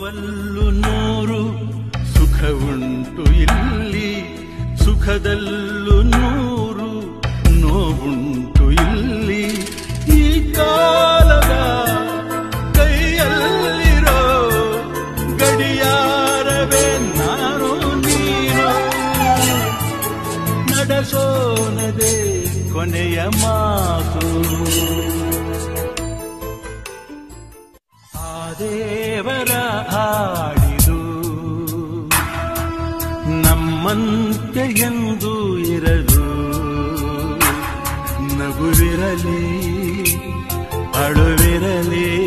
novel ನೂರು ಸುಖವುಂಟು ಇಲ್ಲಿ ಸುಖದಲ್ಲೂ ನೂರು ನೋವುಂಟು ಇಲ್ಲಿ ಈ ಕಾಲದ ಕೈಯಲ್ಲಿರೋ ಗಡಿಯಾರವೇ ನಾನು ನೀನು ನಡೆಸೋನದೆ ಕೊನೆಯ ಮಾತು ಆ ದೇವರ ಹಾಡಿದು ನಮ್ಮಂತೆ ಎಂದು ಇರದು ನಗುವಿರಲಿ ಅಳುವಿರಲಿ